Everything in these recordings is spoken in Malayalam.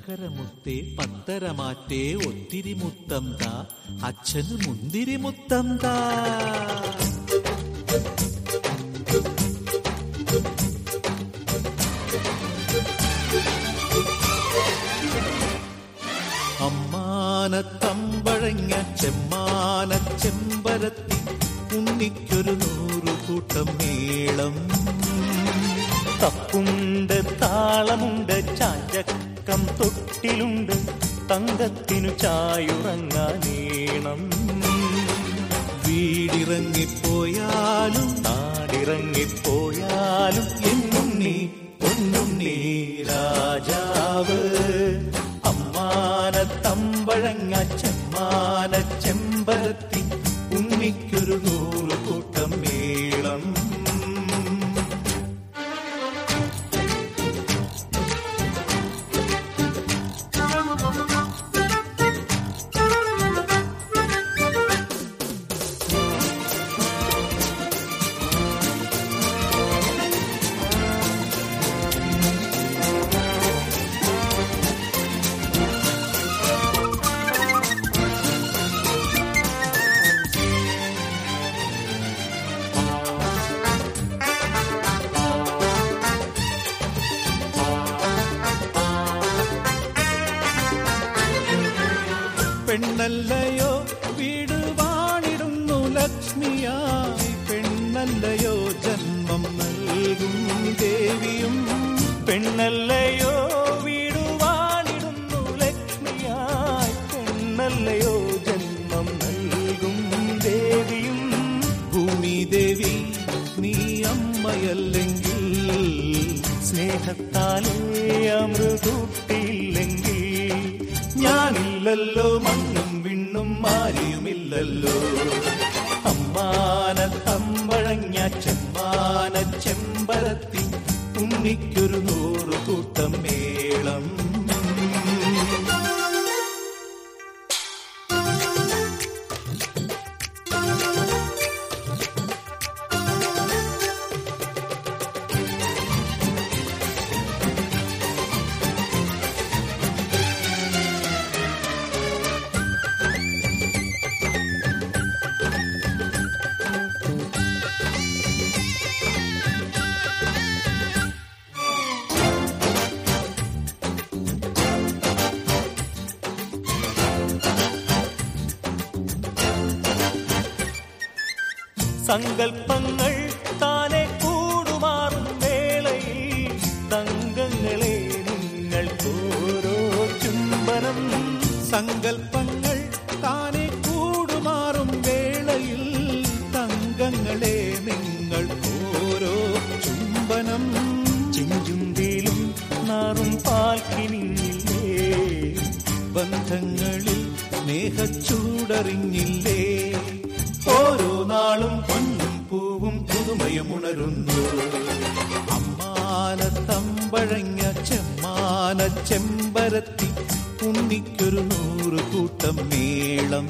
ചക്കരമുത്തേ പത്തരമാറ്റേ ഒത്തിരി മുത്തം താ അച്ഛന് മുന്തിരി മുത്തം താ അമ്മാനത്തമ്പഴങ്ങ ചെമ്മാന ചെമ്പരത്തി ഉണ്ണിക്കൊരു നൂറു കൂട്ടം മേളം തപ്പുണ്ട് താളമുണ്ട് ചാഞ്ചക്കം തൊട്ടിലുണ്ട് തങ്കത്തിനു ചായുറങ്ങാനീണം വീടിറങ്ങിപ്പോയാലും നാടിറങ്ങിപ്പോയാലും എന്നും നീ ഒന്നും നീ രാജാവ് അമ്മാന തമ്പഴങ്ങ ചെമ്മാന ചെമ്പരത്തി ഉണ്ണിക്കൊരു നൂറു കൂട്ടം മേളം പെണ്ണല്ലയോ വീട് വാണിടുന്നു ലക്ഷ്മിയായി പെണ്ണല്ലയോ ജന്മം നൽകും ദേവിയും പെണ്ണല്ലയോ വീടുവാണിടുന്നു ലക്ഷ്മിയായി പെണ്ണല്ലയോ ജന്മം നൽകും ദേവിയും ഭൂമി ദേവി നീ അമ്മയല്ലെങ്കിൽ സ്നേഹത്താലേ അമൃതൂട്ടിയില്ലെങ്കിൽ ഞാനില്ലല്ലോ മണ്ണും വിണ്ണും മാരിയുമില്ലല്ലോ അമ്മാന തമ്പഴഞ്ഞ ചെമ്മാന ചെമ്പരത്തി ഉണ്ണിക്കൊരു നൂറ് കൂട്ടം മേളം സങ്കൽപ്പങ്ങൾ താനെ കൂടുമാറും വേളയിൽ തങ്കങ്ങളെ നിങ്ങൾക്കോരോ ചുംബനം സങ്കൽപ്പങ്ങൾ താനെ കൂടുമാറും വേളയിൽ തങ്കങ്ങളെ നിങ്ങൾ ഓരോ ചുംബനം ചെഞ്ചുണ്ടിലും നാറും പാൽക്കിനില്ലേ ബന്ധങ്ങളിൽ സ്നേഹച്ചൂടറിഞ്ഞില്ലേ ഓരോ നാളും പൊന്നും പൂവും പുതുമയും ഉണരുന്നു അമ്മാനത്തമ്പഴങ്ങ ചെമ്മാന ചെമ്പരത്തി ഉണ്ണിക്കൊരു നൂറ് കൂട്ടം മേളം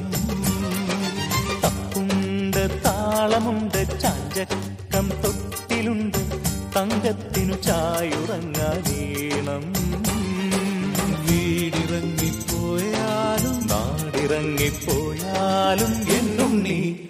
തപ്പുണ്ട് താളമുണ്ട് ചാഞ്ചക്കം തൊട്ടിലുണ്ട് തങ്കത്തിനു ചായുറങ്ങാനീണം വീടിറങ്ങിപ്പോയാലും നാടിറങ്ങിപ്പോയാലും എന്നും നീ